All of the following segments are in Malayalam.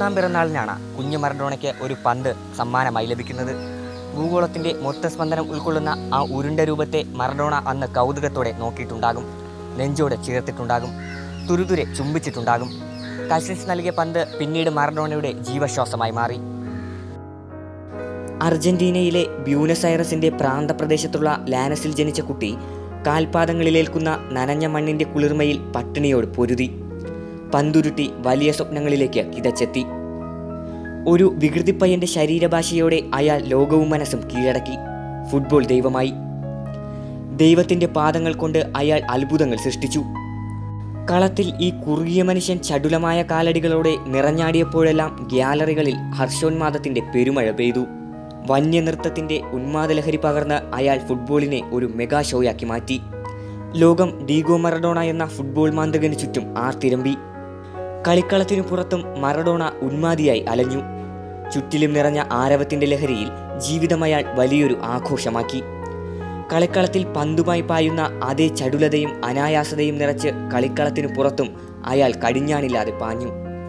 ഒന്നാം പിറന്നാളിനാണ് കുഞ്ഞു മറഡോണയ്ക്ക് ഒരു പന്ത് സമ്മാനമായി ലഭിക്കുന്നത് ഭൂഗോളത്തിന്റെ മൊത്ത സ്പന്ദനം ഉൾക്കൊള്ളുന്ന ആ ഉരുണ്ട രൂപത്തെ മറഡോണ അന്ന് കൗതുകത്തോടെ നോക്കിയിട്ടുണ്ടാകും നെഞ്ചോട് ചേർത്തിട്ടുണ്ടാകും തുരുതുരെ ചുംബിച്ചിട്ടുണ്ടാകും കസിൻസ് നൽകിയ പന്ത് പിന്നീട് മറഡോണയുടെ ജീവശ്വാസമായി മാറി അർജന്റീനയിലെ ബ്യൂണസ് ഐറസിന്റെ പ്രാന്തപ്രദേശത്തുള്ള ലാനസിൽ ജനിച്ച കുട്ടി കാൽപാദങ്ങളിലേൽക്കുന്ന നനഞ്ഞ മണ്ണിന്റെ കുളിർമയിൽ പട്ടിണിയോട് പൊരുതി പന്തുരുട്ടി വലിയ സ്വപ്നങ്ങളിലേക്ക് കിതച്ചെത്തി ഒരു വികൃതിപ്പയ്യന്റെ ശരീരഭാഷയോടെ അയാൾ ലോകവും മനസ്സും കീഴടക്കി ഫുട്ബോൾ ദൈവമായി ദൈവത്തിന്റെ പാദങ്ങൾ കൊണ്ട് അയാൾ അത്ഭുതങ്ങൾ സൃഷ്ടിച്ചു കളത്തിൽ ഈ കുറുകിയ മനുഷ്യൻ ചടുലമായ കാലടികളോടെ നിറഞ്ഞാടിയപ്പോഴെല്ലാം ഗ്യാലറികളിൽ ഹർഷോന്മാദത്തിന്റെ പെരുമഴ പെയ്തു വന്യനൃത്തത്തിന്റെ ഉന്മാദലഹരി പകർന്ന് അയാൾ ഫുട്ബോളിനെ ഒരു മെഗാ ഷോയാക്കി മാറ്റി ലോകം ഡീഗോ മറഡോണ എന്ന ഫുട്ബോൾ മാന്തകന് ചുറ്റും ആർത്തിരമ്പി കളിക്കളത്തിനു പുറത്തും മറഡോണ ഉന്മാദിയായി അലഞ്ഞു ചുറ്റിലും നിറഞ്ഞ ആരവത്തിന്റെ ലഹരിയിൽ ജീവിതം അയാൾ വലിയൊരു ആഘോഷമാക്കി കളിക്കളത്തിൽ പന്തുമായി പായുന്ന അതേ ചടുലതയും അനായാസതയും നിറച്ച് കളിക്കളത്തിനു പുറത്തും അയാൾ കടിഞ്ഞാണില്ലാതെ പാഞ്ഞു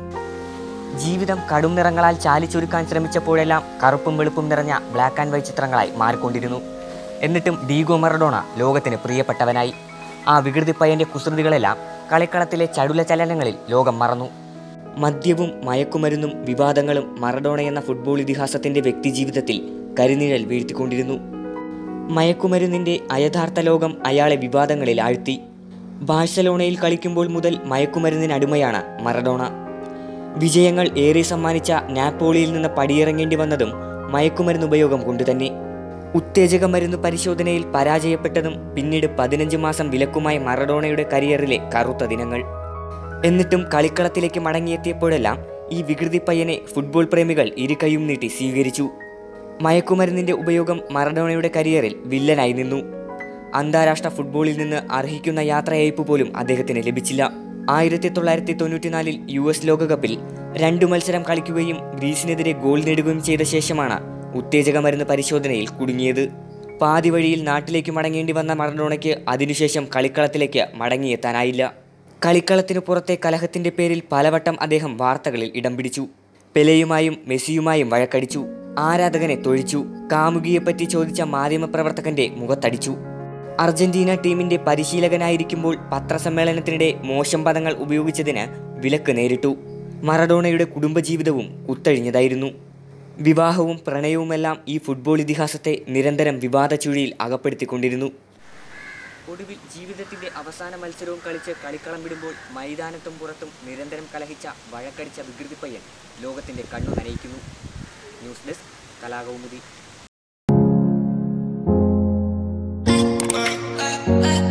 ജീവിതം കടും നിറങ്ങളാൽ ചാലിച്ചൊരുക്കാൻ ശ്രമിച്ചപ്പോഴെല്ലാം കറുപ്പും വെളുപ്പും നിറഞ്ഞ ബ്ലാക്ക് ആൻഡ് വൈറ്റ് ചിത്രങ്ങളായി മാറിക്കൊണ്ടിരുന്നു എന്നിട്ടും ഡീഗോ മറഡോണ ലോകത്തിന് പ്രിയപ്പെട്ടവനായി ആ വികൃതി പയ്യന്റെ കുസൃതികളെല്ലാം കളിക്കളത്തിലെ ചടുല ചലനങ്ങളിൽ ലോകം മറന്നു മദ്യവും മയക്കുമരുന്നും വിവാദങ്ങളും മറഡോണ എന്ന ഫുട്ബോൾ ഇതിഹാസത്തിന്റെ വ്യക്തിജീവിതത്തിൽ കരിനിഴൽ വീഴ്ത്തിക്കൊണ്ടിരുന്നു മയക്കുമരുന്നിന്റെ അയഥാർത്ഥ ലോകം അയാളെ വിവാദങ്ങളിൽ ആഴ്ത്തി ബാഴ്സലോണയിൽ കളിക്കുമ്പോൾ മുതൽ മയക്കുമരുന്നിന് അടിമയാണ് മറഡോണ വിജയങ്ങൾ ഏറെ സമ്മാനിച്ച നാപ്പോളിയിൽ നിന്ന് പടിയിറങ്ങേണ്ടി വന്നതും മയക്കുമരുന്ന് ഉപയോഗം കൊണ്ടുതന്നെ ഉത്തേജക മരുന്ന് പരിശോധനയിൽ പരാജയപ്പെട്ടതും പിന്നീട് പതിനഞ്ച് മാസം വിലക്കുമായി മറഡോണയുടെ കരിയറിലെ കറുത്ത ദിനങ്ങൾ എന്നിട്ടും കളിക്കളത്തിലേക്ക് മടങ്ങിയെത്തിയപ്പോഴെല്ലാം ഈ വികൃതി പയ്യനെ ഫുട്ബോൾ പ്രേമികൾ ഇരുകൈയും നീട്ടി സ്വീകരിച്ചു മയക്കുമരുന്നിന്റെ ഉപയോഗം മറഡോണയുടെ കരിയറിൽ വില്ലനായി നിന്നു അന്താരാഷ്ട്ര ഫുട്ബോളിൽ നിന്ന് അർഹിക്കുന്ന യാത്രയയപ്പ് പോലും അദ്ദേഹത്തിന് ലഭിച്ചില്ല ആയിരത്തി തൊള്ളായിരത്തി തൊണ്ണൂറ്റിനാലിൽ യു എസ് ലോകകപ്പിൽ രണ്ടു മത്സരം കളിക്കുകയും ഗ്രീസിനെതിരെ ഗോൾ നേടുകയും ചെയ്ത ശേഷമാണ് ഉത്തേജക മരുന്ന് പരിശോധനയിൽ കുടുങ്ങിയത് പാതി വഴിയിൽ നാട്ടിലേക്ക് മടങ്ങേണ്ടി വന്ന മറഡോണയ്ക്ക് അതിനുശേഷം കളിക്കളത്തിലേക്ക് മടങ്ങിയെത്താനായില്ല കളിക്കളത്തിനു പുറത്തെ കലഹത്തിന്റെ പേരിൽ പലവട്ടം അദ്ദേഹം വാർത്തകളിൽ ഇടം പിടിച്ചു പെലെയുമായും മെസ്സിയുമായും വഴക്കടിച്ചു ആരാധകനെ തൊഴിച്ചു കാമുകിയെപ്പറ്റി ചോദിച്ച മാധ്യമപ്രവർത്തകന്റെ മുഖത്തടിച്ചു അർജന്റീന ടീമിന്റെ പരിശീലകനായിരിക്കുമ്പോൾ പത്രസമ്മേളനത്തിനിടെ മോശം പദങ്ങൾ ഉപയോഗിച്ചതിന് വിലക്ക് നേരിട്ടു മറഡോണയുടെ കുടുംബജീവിതവും കുത്തഴിഞ്ഞതായിരുന്നു വിവാഹവും പ്രണയവുമെല്ലാം ഈ ഫുട്ബോൾ ഇതിഹാസത്തെ നിരന്തരം വിവാദ ചുഴിയിൽ അകപ്പെടുത്തിക്കൊണ്ടിരുന്നു ഒടുവിൽ ജീവിതത്തിന്റെ അവസാന മത്സരവും കളിച്ച് കളിക്കളം വിടുമ്പോൾ മൈതാനത്തും പുറത്തും നിരന്തരം കലഹിച്ച വഴക്കടിച്ച വികൃതിപ്പയ്യൻ ലോകത്തിന്റെ കണ്ണു നനയിക്കുന്നു news desk Kalakaumudi uh, uh.